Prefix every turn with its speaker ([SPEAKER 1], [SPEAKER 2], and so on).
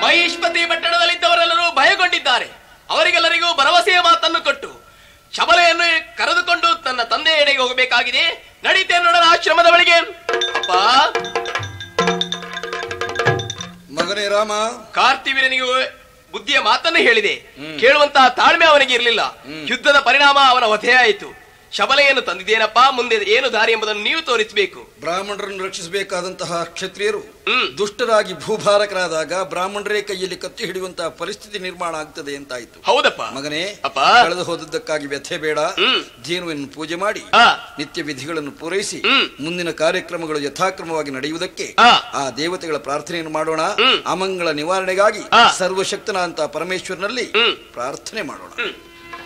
[SPEAKER 1] ಮಹಿಷ್ಪತಿ ಪಟ್ಟಣದಲ್ಲಿದ್ದವರೆಲ್ಲರೂ ಭಯಗೊಂಡಿದ್ದಾರೆ ಅವರಿಗೆಲ್ಲರಿಗೂ ಭರವಸೆಯ ಮಾತನ್ನು ಕೊಟ್ಟು ಶಬಲೆಯನ್ನು ಕರೆದುಕೊಂಡು ತನ್ನ ತಂದೆಯ ಎಡೆಗೆ ಹೋಗಬೇಕಾಗಿದೆ ನಡೀತೆ ನೋಡೋಣ ಆಶ್ರಮದ ಬಳಿಗೆ ಅಪ್ಪ
[SPEAKER 2] ಮಗನೇ ರಾಮ
[SPEAKER 1] ಕಾರ್ತಿವೀರನಿಗೆ ಬುದ್ಧಿಯ ಮಾತನ್ನು ಹೇಳಿದೆ ಕೇಳುವಂತಹ ತಾಳ್ಮೆ ಅವನಿಗೆ ಇರಲಿಲ್ಲ ಯುದ್ಧದ ಪರಿಣಾಮ ಅವನ ವಧೆಯಾಯಿತು ಶಬಲೆಯನ್ನು ತಂದಿದ್ದೇನಪ್ಪ ಮುಂದೆ ಏನು ದಾರಿ ಎಂಬುದನ್ನು ನೀವು ತೋರಿಸಬೇಕು
[SPEAKER 2] ಬ್ರಾಹ್ಮಣರನ್ನು ರಕ್ಷಿಸಬೇಕಾದಂತಹ ಕ್ಷತ್ರಿಯರು
[SPEAKER 1] ಹ್ಮ್.
[SPEAKER 2] ದುಷ್ಟರಾಗಿ ಭೂಭಾರಕರಾದಾಗ ಬ್ರಾಹ್ಮಣರೇ ಕೈಯಲ್ಲಿ ಕತ್ತಿ ಹಿಡಿಯುವಂತಹ ಪರಿಸ್ಥಿತಿ ನಿರ್ಮಾಣ ಆಗ್ತದೆ ಅಂತಾಯ್ತು
[SPEAKER 1] ಹೌದಪ್ಪ
[SPEAKER 2] ಮಗನೇ
[SPEAKER 1] ಅಪ್ಪ
[SPEAKER 2] ಕಳೆದು ಹೋದದ್ದಕ್ಕಾಗಿ ವ್ಯಥೆ ಬೇಡ
[SPEAKER 1] ಹ್ಮ್.
[SPEAKER 2] ಜೇನುವನ್ನು ಪೂಜೆ ಮಾಡಿ
[SPEAKER 1] ಆ.
[SPEAKER 2] ನಿತ್ಯ ವಿಧಿಗಳನ್ನು ಪೂರೈಸಿ
[SPEAKER 1] ಹ್ಮ್.
[SPEAKER 2] ಮುಂದಿನ ಕಾರ್ಯಕ್ರಮಗಳು ಯಥಾಕ್ರಮವಾಗಿ ನಡೆಯುವುದಕ್ಕೆ
[SPEAKER 1] ಆ.
[SPEAKER 2] ಆ ದೇವತೆಗಳ ಪ್ರಾರ್ಥನೆಯನ್ನು ಮಾಡೋಣ
[SPEAKER 1] ಹ್ಮ್.
[SPEAKER 2] ಅಮಂಗಳ ನಿವಾರಣೆಗಾಗಿ
[SPEAKER 1] ಆ.
[SPEAKER 2] ಸರ್ವಶಕ್ತನ ಅಂತ ಪರಮೇಶ್ವರನಲ್ಲಿ
[SPEAKER 1] ಹ್ಮ್.
[SPEAKER 2] ಪ್ರಾರ್ಥನೆ ಮಾಡೋಣ